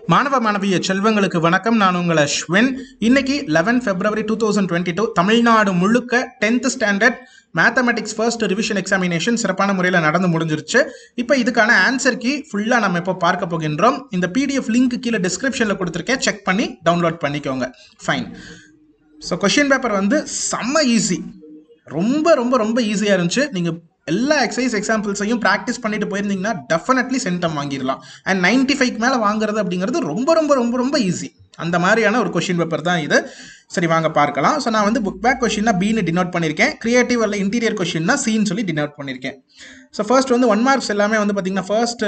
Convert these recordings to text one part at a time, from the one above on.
மாணவ மாணவிய செல்வங்களுக்கு வணக்கம் நான் உங்கள் அஸ்வின் இன்னைக்கு eleven February two thousand twenty two Tamil Nadu முழுக்க tenth standard mathematics first revision examination சிறப்பான முறையில் நடந்து முடிஞ்சிருச்சு இப்போ இதுக்கான ஆன்சர் கீ ஃபுல்லாக நம்ம இப்போ பார்க்க போகின்றோம் இந்த பிடிஎஃப் லிங்க் கீழே டிஸ்கிரிப்ஷனில் கொடுத்துருக்கேன் செக் பண்ணி டவுன்லோட் பண்ணிக்கோங்க ஃபைன் ஸோ கொஷின் பேப்பர் வந்து செம்ம ஈஸி ரொம்ப ரொம்ப ரொம்ப ஈஸியாக இருந்துச்சு நீங்கள் எல்லா எக்ஸசைஸ் எக்ஸாம்பிள்ஸையும் ப்ராக்டிஸ் பண்ணிட்டு போயிருந்தீங்கன்னா டெஃபினெட்லி சென்டம் வாங்கிடலாம் அண்ட் நைன்டி ஃபைவ் மேலே வாங்குறது அப்படிங்கிறது ரொம்ப ரொம்ப ரொம்ப ரொம்ப ஈஸி அந்த மாதிரியான ஒரு கொஷின் பேப்பர் தான் இது சரி வாங்க பார்க்கலாம் ஸோ நான் வந்து புக் பேக் கொஷின்னா பின்னு டினோட் பண்ணியிருக்கேன் கிரியேட்டிவ் அல்ல இன்டீரியர் கொஷின்னா சின்னு சொல்லி டினோட் பண்ணியிருக்கேன் ஸோ ஃபர்ஸ்ட் வந்து ஒன் மார்க்ஸ் எல்லாமே வந்து பார்த்தீங்கன்னா ஃபர்ஸ்ட்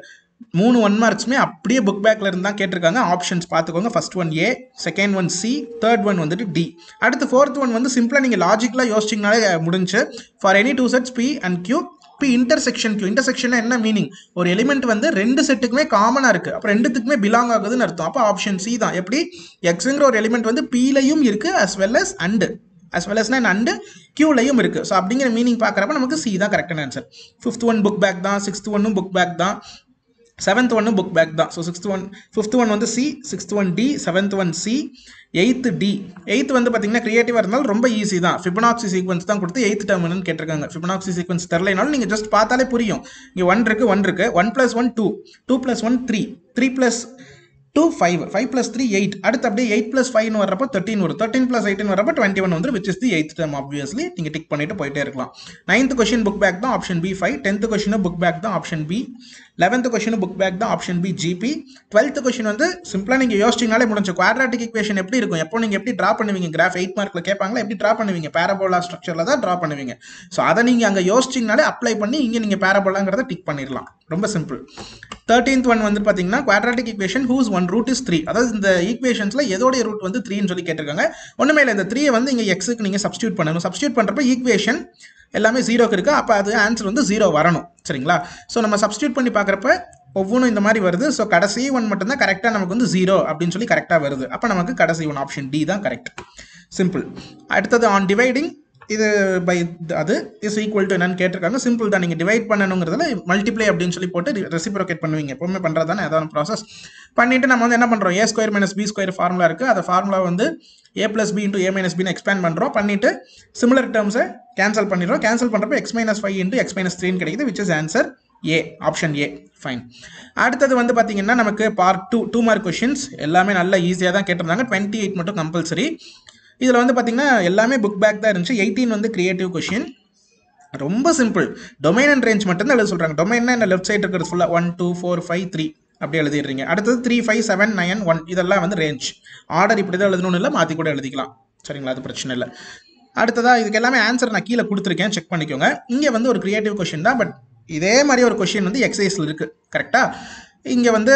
மூணு ஒன் மார்க்ஸுமே அப்படியே புக் பேக்கில் இருந்து தான் கேட்டிருக்காங்க ஆப்ஷன்ஸ் பார்த்துக்கோங்க first one A second one C third one வந்துட்டு டி அடுத்து ஃபோர்த் ஒன் வந்து சிம்பிளாக நீங்கள் லாஜிக்கலாக யோசிச்சிங்கனாலே முடிஞ்சு for any two sets P and Q P intersection Q intersection என்ன மீனிங் ஒரு எலிமெண்ட் வந்து ரெண்டு செட்டுக்குமே காமனாக இருக்குது அப்போ ரெண்டுத்துக்குமே பிலாங் ஆகுதுன்னு அர்த்தம் அப்போ ஆப்ஷன் சி தான் எப்படி எக்ஸுங்கிற ஒரு எலிமெண்ட் வந்து பீலையும் இருக்குது as well as and as well அஸ்னா அண்டு கியூலையும் இருக்குது ஸோ அப்படிங்கிற மீனிங் பார்க்குறப்ப நமக்கு சி தான் கரெக்டான answer fifth one book back தான் சிக்ஸ்த் ஒன்னும் புக் பேக் தான் செவன்த் ஒன்று புக் பேக் தான் so sixth one fifth one வந்து C sixth one D seventh one C eighth D eighth வந்து பார்த்தீங்கன்னா கிரியேட்டிவாக இருந்தாலும் ரொம்ப ஈஸி தான் ஃபிபனாக்சி சீக்வன்ஸ் தான் கொடுத்து எயித் டேர்ம் என்னன்னு கேட்டிருக்காங்க ஃபிபனாக்சி சீக்வன்ஸ் தெரிலனாலும் நீங்கள் ஜஸ்ட் பார்த்தாலே புரியும் இங்கே ஒன் இருக்குது ஒன் இருக்குது one plus one two two plus one three three plus two five five plus three eight அடுத்து அப்படியே எயிட் ப்ளஸ் ஃபைவ்னு வரப்போ தேர்ட்டின் வரும் தேர்ட்டின் ப்ளஸ் எயிட்டின் வரப்போ டுவெண்ட்டி ஒன் வந்து which is the eighth term obviously நீங்கள் tick பண்ணிட்டு போயிட்டே இருக்கலாம் நைன்த் கொஷின் புக் பேக் தான் ஆப்ஷன் பி ஃபைவ் டென்த் கொஷினும் புக் பேக் தான் ஆப்ஷன் பி லெவன்த் கொஷினும் புக் பேக் தான் option B GP twelfth question வந்து சிம்பிளாக நீங்கள் யோசிச்சிங்கனாலே முடிஞ்சு குவாட்ராட்டிக் ஈக்குவேஷன் எப்படி இருக்கும் எப்போ நீங்கள் எப்படி ட்ரா பண்ணுவீங்க கிராஃப் எயிட் மார்க்கில் கேட்பாங்களா எப்படி ட்ரா பண்ணுவீங்க பேரபோலா ஸ்ட்ரக்சரில் தான் ட்ரா பண்ணுவீங்க ஸோ அதை நீங்கள் அங்கே யோசிச்சிங்கனாலே அப்ளை பண்ணி இங்கே நீங்கள் பேரபோலாங்கிறத டிக் பண்ணிடலாம் ரொம்ப சிம்பிள் தேர்ட்டீன்த் ஒன் வந்து பார்த்தீங்கன்னா quadratic equation whose one root is three அதாவது இந்த ஈக்குவேஷன்ஸில் எதோடைய ரூட் வந்து த்ரீன்னு சொல்லி கேட்டிருக்காங்க ஒன்றுமே இல்லை இந்த த்ரீயை வந்து இங்கே எக்ஸுக்கு நீங்கள் சப்ஸ்டியூட் பண்ணணும் சப்ஸ்டியூட் பண்ணுறப்ப ஈக்குவேஷன் எல்லாமே ஜீரோக்கு இருக்குது அப்போ அது ஆன்சர் வந்து ஜீரோ வரணும் சரிங்களா ஸோ நம்ம சப்ஸ்டியூட் பண்ணி பார்க்குறப்ப ஒவ்வொன்றும் இந்த மாதிரி வருது ஸோ கடைசி ஒன் மட்டும்தான் கரெக்டாக நமக்கு வந்து ஜீரோ அப்படின்னு சொல்லி கரெக்டாக வருது அப்போ நமக்கு கடைசி ஒன் ஆப்ஷன் டி தான் கரெக்ட் சிம்பிள் அடுத்தது ஆன் டிவைடிங் இது பை அது இஸ் ஈக்குவல் டு என்னன்னு கேட்டிருக்காங்க சிம்பிள் தான் நீங்கள் டிவைட் பண்ணணுங்கிறதுல மல்டிப்ளை அப்படின்னு சொல்லி போட்டு ரெசிப்ரோகேட் பண்ணுவீங்க எப்பவுமே பண்ணுறது தானே அதான ப்ராசஸ் பண்ணிவிட்டு நம்ம வந்து என்ன பண்ணுறோம் A square minus B square formula இருக்குது அந்த ஃபார்முலா வந்து A plus B into A minus பின்னு எக்ஸ்பேண்ட் பண்ணுறோம் பண்ணிவிட்டு சிமிலர் டேர்ம்ஸை கேன்சல் பண்ணிடுறோம் கேன்சல் பண்ணுறப்ப X minus five into X minus த்ரீன்னு கிடைக்குது which is answer A option A fine அடுத்தது வந்து பார்த்தீங்கன்னா நமக்கு part two two mark questions எல்லாமே நல்ல ஈஸியாக தான் கேட்டிருந்தாங்க டுவெண்ட்டி எயிட் மட்டும் கம்பல்சரி இதில் வந்து பார்த்தீங்கன்னா எல்லாமே புக் பேக் தான் இருந்துச்சு எயிட்டீன் வந்து கிரியேட்டிவ் கொஷின் ரொம்ப சிம்பிள் டொமைன் அண்ட் ரேஞ்ச் மட்டும் தான் எழுத சொல்கிறாங்க டொமைன்னா என்ன லெஃப்ட் சைடு இருக்கிறது ஃபுல்லாக one two four five three அப்படி எழுதிடுறீங்க அடுத்தது three five seven nine one இதெல்லாம் வந்து ரேஞ்ச் ஆர்டர் இப்படி தான் எழுதணும்னு இல்லை மாற்றி கூட எழுதிக்கலாம் சரிங்களா அது பிரச்சனை இல்லை அடுத்ததாக இதுக்கு எல்லாமே ஆன்சர் நான் கீழே கொடுத்துருக்கேன் செக் பண்ணிக்கோங்க இங்கே வந்து ஒரு கிரியேட்டிவ் கொஷின் தான் பட் இதே மாதிரி ஒரு கொஷின் வந்து எக்ஸசைஸில் இருக்குது கரெக்டாக இங்கே வந்து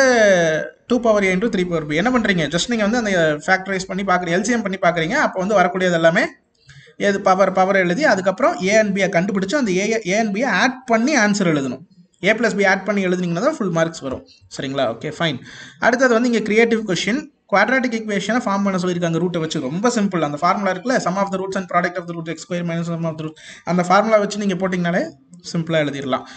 two power A into three power B என்ன பண்ணுறீங்க ஜஸ்ட் நீங்கள் வந்து அந்த ஃபேக்டரைஸ் பண்ணி பார்க்குறீங்க எல்சிஎம் பண்ணி பார்க்குறீங்க அப்போ வந்து வரக்கூடியது எல்லாமே ஏது பவர் பவர் எழுதி அதுக்கப்புறம் ஏ அண்ட் பியை கண்டுபிடிச்சு அந்த ஏ ஏ அண்ட் பியை ஆட் பண்ணி ஆன்சர் எழுதணும் ஏ ப்ளஸ் பி ஆட் பண்ணி எழுதுனீங்கன்னா தான் ஃபுல் மார்க்ஸ் வரும் சரிங்களா ஓகே ஃபைன் அடுத்தது வந்து இங்கே கிரியேட்டிவ் கொஷின் குவாட்ராட்டிக் ஈக்குவேஷனை ஃபார்ம் பண்ண சொல்லியிருக்காங்க ரூட்டை வச்சு ரொம்ப சிம்பிள் அந்த ஃபார்முலா இருக்குல்ல sum of the roots and product of the root X square minus sum of the root அந்த ஃபார்முலா வச்சு நீங்கள் போட்டிங்கனாலே சிம்பிளாக எழுதிடலாம்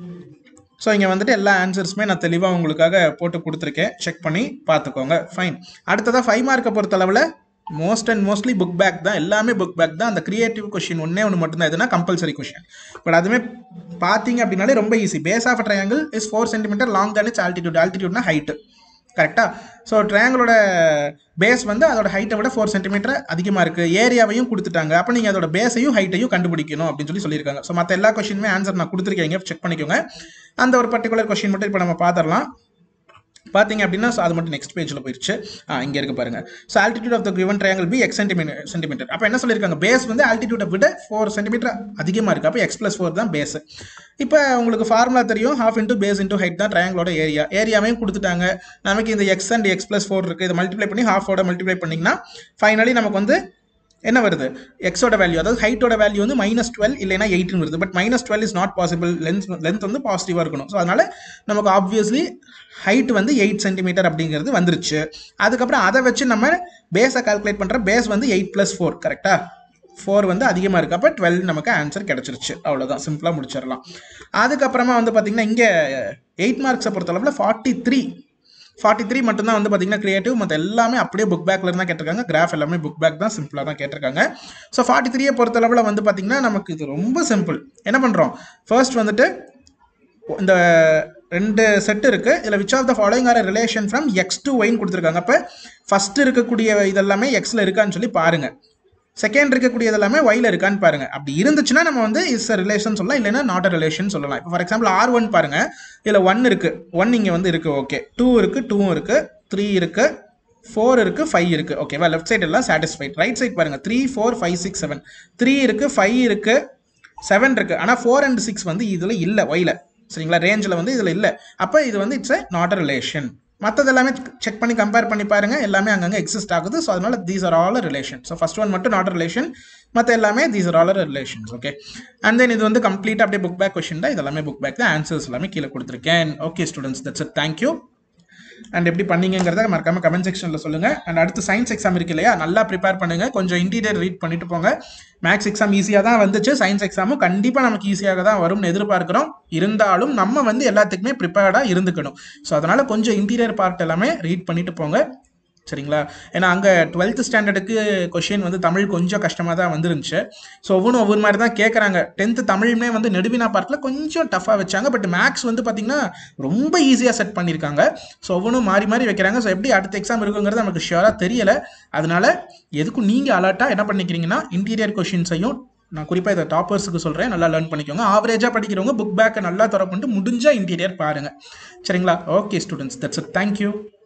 ஸோ இங்கே வந்துட்டு எல்லா ஆன்சர்ஸுமே நான் தெளிவாக உங்களுக்காக போட்டு கொடுத்துருக்கேன் செக் பண்ணி பார்த்துக்கோங்க ஃபைன் அடுத்ததாக ஃபைவ் மார்க்கை பொறுத்தளவில் most and mostly book back தான் எல்லாமே புக் பேக் தான் அந்த கிரியேட்டிவ் கொஷின் ஒன்றே ஒன்று மட்டும்தான் எதுனா கம்பல்சரி கொஷின் பட் அதுவுமே பார்த்தீங்க அப்படின்னாலே ரொம்ப easy base of triangle is four centimeter long தான் இட்ஸ் ஆல்டிடியூட் ஆல்டிடியூட்னா ஹைட்டு கரெக்டாக ஸோ ட்ரையாங்கிளோட பேஸ் வந்து அதோட ஹைட்டை விட ஃபோர் சென்டிமீட்டர் அதிகமாக இருக்குது ஏரியாவையும் கொடுத்துட்டாங்க அப்போ நீங்கள் அதோட பேஸையும் ஹைட்டையும் கண்டுபிடிக்கணும் அப்படின்னு சொல்லி சொல்லியிருக்காங்க ஸோ மற்ற எல்லா கொஷினுமே ஆன்சர் நான் கொடுத்துருக்கேங்க செக் பண்ணிக்கோங்க அந்த ஒரு பர்டிகுலர் கொஷின் மட்டும் இப்போ நம்ம பார்த்துடலாம் பார்த்தீங்க அப்படின்னா ஸோ அது மட்டும் நெக்ஸ்ட் பேஜில் போயிடுச்சு ஆ இங்கே இருக்கு பாருங்க so altitude of the given triangle B X centimeter centimeter அப்போ என்ன சொல்லியிருக்காங்க பேஸ் வந்து ஆல்டிடியூட்டை விட ஃபோர் சென்டிமீட்டர் அதிகமாக இருக்குது அப்போ எக்ஸ் ப்ளஸ் ஃபோர் தான் பேஸ் இப்போ உங்களுக்கு ஃபார்முலா தெரியும் half into base into height தான் ட்ரையாங்கிளோட ஏரியா ஏரியாவையும் கொடுத்துட்டாங்க நமக்கு இந்த X and X plus four இருக்குது இதை மல்டிப்ளை பண்ணி ஹாஃபோட மல்டிப்ளை பண்ணிங்கன்னா ஃபைனலி நமக்கு வந்து என்ன வருது எக்ஸோட வேல்யூ அதாவது ஹைட்டோட வேல்யூ வந்து மைனஸ் டுவெல் இல்லைனா எயிட்னு வருது but minus twelve is not possible length length வந்து பாசிட்டிவாக இருக்கணும் ஸோ அதனால நமக்கு ஆப்வியஸ்லி ஹைட் வந்து எயிட் சென்டிமீட்டர் அப்படிங்கிறது வந்துருச்சு அதுக்கப்புறம் அதை வச்சு நம்ம பேஸை கால்குலேட் பண்ணுற பேஸ் வந்து எயிட் ப்ளஸ் ஃபோர் கரெக்டாக ஃபோர் வந்து அதிகமாக இருக்குது அப்போ டுவெல் நமக்கு ஆன்சர் கிடச்சிருச்சு அவ்வளோதான் சிம்பிளாக முடிச்சிடலாம் அதுக்கப்புறமா வந்து பார்த்திங்கன்னா இங்கே எயிட் மார்க்ஸை பொறுத்தளவில் ஃபார்ட்டி த்ரீ ஃபார்ட்டி த்ரீ மட்டும் தான் வந்து பார்த்தீங்கன்னா கிரியேட்டிவ் மற்ற எல்லாமே அப்படியே புக் பேக்கில் தான் கேட்டிருக்காங்க கிராஃப் எல்லாமே புக் பேக் தான் சிம்பிளாக தான் கேட்டிருக்காங்க ஸோ ஃபார்ட்டி த்ரீயை பொறுத்தளவில் வந்து பார்த்தீங்கன்னா நமக்கு இது ரொம்ப சிம்பிள் என்ன பண்ணுறோம் ஃபர்ஸ்ட் வந்துட்டு இந்த ரெண்டு செட் இருக்கு இதில் which of the following are relation from X to ஒய்னு கொடுத்துருக்காங்க அப்போ ஃபர்ஸ்ட் இருக்கக்கூடிய இதெல்லாமே எக்ஸில் இருக்கான்னு சொல்லி பாருங்க செகண்ட் இருக்கக்கூடியது எல்லாமே ஒயில் இருக்கான்னு பாருங்க அப்படி இருந்துச்சுன்னா நம்ம வந்து இஸ் ரிலேஷன் சொல்லலாம் இல்லைன்னா நாட் அ ரிலேஷன் சொல்லலாம் இப்போ ஃபார் எக்ஸாம்பிள் ஆர் ஒன் பாருங்க இதில் ஒன் இருக்கு ஒன் இங்கே வந்து இருக்கு ஓகே டூ இருக்கு டூவும் இருக்கு த்ரீ இருக்கு ஃபோர் இருக்கு ஃபைவ் இருக்கு ஓகேவா லெஃப்ட் சைடு எல்லாம் சாட்டிஸ்ஃபைட் ரைட் சைட் பாருங்க three four five six seven three இருக்கு ஃபைவ் இருக்கு செவன் இருக்கு ஆனால் ஃபோர் அண்ட் சிக்ஸ் வந்து இதில் இல்லை ஒயில சரிங்களா ரேஞ்சில் வந்து இதில் இல்லை அப்போ இது வந்து it's a not a relation மற்றது எல்லாமே செக் பண்ணி கம்பேர் பண்ணி பாருங்க எல்லாமே அங்கங்கே எக்ஸிஸ்ட் ஆகுது ஸோ அதனால these are all relation so first one மட்டும் நாட் ரிலேஷன் மற்ற எல்லாமே these are all relations okay and then இது வந்து கம்ப்ளீட்டாக அப்படியே புக் பேக் கொஷின் தான் இது எல்லாமே புக் பேக் தான் ஆன்சர்ஸ் எல்லாமே கீழே கொடுத்துருக்கேன் okay students that's it thank you and எப்படி பண்ணீங்கிறத மறக்காம கமெண்ட் செக்ஷனில் சொல்லுங்கள் அண்ட் அடுத்து சயின்ஸ் எக்ஸாம் இருக்கு இல்லையா நல்லா ப்ரிப்பேர் பண்ணுங்க கொஞ்சம் இன்டீரியர் ரீட் பண்ணிட்டு போங்க மேக்ஸ் எக்ஸாம் ஈஸியாக தான் வந்துச்சு சயின்ஸ் எக்ஸாமும் கண்டிப்பாக நமக்கு ஈஸியாக தான் வரும்னு எதிர்பார்க்குறோம் இருந்தாலும் நம்ம வந்து எல்லாத்துக்குமே ப்ரிப்பேர்டாக இருந்துக்கணும் ஸோ அதனால் கொஞ்சம் இன்டீரியர் பார்ட் எல்லாமே ரீட் பண்ணிட்டு போங்க சரிங்களா ஏன்னா அங்கே டுவெல்த் ஸ்டாண்டர்டுக்கு கொஷின் வந்து தமிழ் கொஞ்சம் கஷ்டமாக தான் வந்துருந்துச்சு ஸோ ஒவ்வொன்றும் ஒவ்வொரு மாதிரி தான் கேட்குறாங்க டென்த்து தமிழுமே வந்து நெடுவினா பார்ட்டில் கொஞ்சம் டஃப்பாக வச்சாங்க பட் மேக்ஸ் வந்து பார்த்திங்கன்னா ரொம்ப ஈஸியாக செட் பண்ணியிருக்காங்க ஸோ ஒவ்வொன்றும் மாறி மாறி வைக்கிறாங்க ஸோ எப்படி அடுத்த எக்ஸாம் இருக்குங்கிறது நமக்கு ஷியோராக தெரியல அதனால எதுக்கும் நீங்கள் அலர்ட்டாக என்ன பண்ணிக்கிறீங்கன்னா இன்டீரியர் கொஷின்ஸையும் நான் குறிப்பாக இதை டாப்பர்ஸுக்கு சொல்கிறேன் நல்லா லேர்ன் பண்ணிக்கோங்க ஆவரேஜாக படிக்கிறவங்க புக் பேக்கை நல்லா திறப்பண்ட்டு முடிஞ்ச இன்டீரியர் பாருங்கள் சரிங்களா okay students that's it thank you